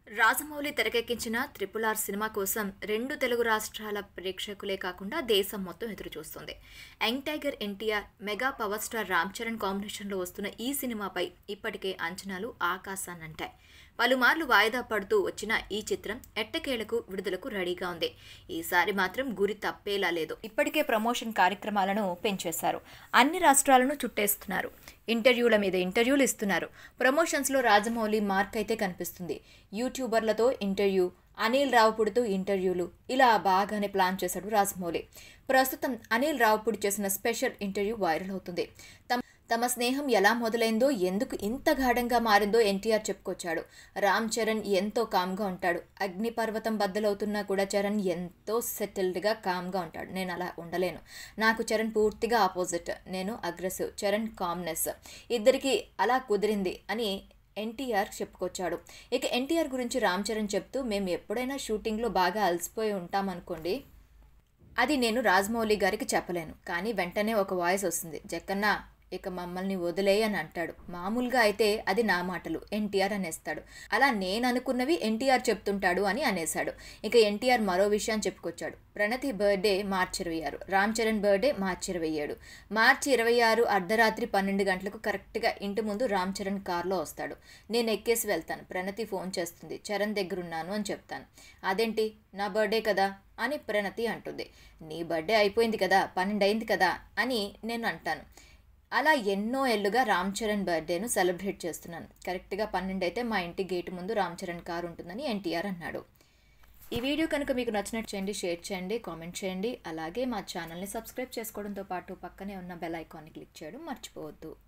రాజమౌళి తెరకెక్కించిన triple R cinema కోసం రెండు తెలుగు రాష్ట్రాల ప్రేక్షకులే కాకుండా దేశం మొత్తం ఎదురు చూస్తుంది young tiger NTR mega power star Ram Charan కాంబినేషన్లో వస్తున్న ఈ సినిమాపై ఇప్పటికే అంచనాలు ఆకాశాన్నంటాయి పలుమార్లు వాయిదా పడుతూ వచ్చిన ఈ చిత్రం ఎట్టకేలకు విడుదలకు రెడీగా ఉంది ఈసారి మాత్రం గురి తప్పేలా లేదు ఇప్పటికే ప్రమోషన్ కార్యక్రమాలను పెంచేశారు అన్ని రాష్ట్రాలను చుట్టేస్తున్నారు ఇంటర్వ్యూల మీద ఇంటర్వ్యూలు ఇస్తున్నారు ప్రమోషన్స్లో రాజమౌళి మార్క్ అయితే కనిపిస్తుంది యూట్యూబర్లతో ఇంటర్వ్యూ అనిల్ రావుపుడితో ఇంటర్వ్యూలు ఇలా బాగానే ప్లాన్ చేశాడు రాజమౌళి ప్రస్తుతం అనిల్ రావుపుడి చేసిన స్పెషల్ ఇంటర్వ్యూ వైరల్ అవుతుంది తమ తమ స్నేహం ఎలా మొదలైందో ఎందుకు ఇంత గాఢంగా మారిందో ఎన్టీఆర్ చెప్పుకొచ్చాడు రామ్ చరణ్ ఎంతో కామ్గా ఉంటాడు అగ్నిపర్వతం బద్దలవుతున్నా కూడా చరణ్ ఎంతో సెటిల్డ్గా కామ్గా ఉంటాడు నేను అలా ఉండలేను నాకు చరణ్ పూర్తిగా ఆపోజిట్ నేను అగ్రెసివ్ చరణ్ కామ్నెస్ ఇద్దరికి అలా కుదిరింది అని ఎన్టీఆర్ చెప్పుకొచ్చాడు ఇక ఎన్టీఆర్ గురించి రామ్ చరణ్ చెప్తూ మేము ఎప్పుడైనా షూటింగ్లో బాగా అలసిపోయి ఉంటామనుకోండి అది నేను రాజమౌళి గారికి చెప్పలేను కానీ వెంటనే ఒక వాయిస్ వస్తుంది జక్కన్న ఇక మమ్మల్ని వదిలే అని అంటాడు మామూలుగా అయితే అది నా మాటలు ఎన్టీఆర్ అనేస్తాడు అలా నేను అనుకున్నవి ఎన్టీఆర్ చెప్తుంటాడు అని అనేశాడు ఇక ఎన్టీఆర్ మరో విషయం చెప్పుకొచ్చాడు ప్రణతి బర్త్డే మార్చి ఇరవై ఆరు రామ్ చరణ్ బర్త్డే మార్చి ఇరవై ఏడు మార్చి ఇరవై ఆరు అర్ధరాత్రి పన్నెండు గంటలకు కరెక్ట్గా ఇంటి ముందు రామ్ చరణ్ కారులో వస్తాడు నేను ఎక్కేసి వెళ్తాను ప్రణతి ఫోన్ చేస్తుంది చరణ్ దగ్గర ఉన్నాను అని చెప్తాను అదేంటి నా బర్త్డే కదా అని ప్రణతి అంటుంది నీ బర్త్డే అయిపోయింది కదా పన్నెండు అయింది కదా అని నేను అంటాను అలా ఎన్నో ఏళ్ళుగా రామ్ చరణ్ బర్త్డేను సెలబ్రేట్ చేస్తున్నాను కరెక్ట్గా పన్నెండు అయితే మా ఇంటి గేటు ముందు రామ్ చరణ్ కారు ఉంటుందని ఎన్టీఆర్ అన్నాడు ఈ వీడియో కనుక మీకు నచ్చినట్టు చేయండి షేర్ చేయండి కామెంట్ చేయండి అలాగే మా ఛానల్ని సబ్స్క్రైబ్ చేసుకోవడంతో పాటు పక్కనే ఉన్న బెల్ ఐకాన్ని క్లిక్ చేయడం మర్చిపోవద్దు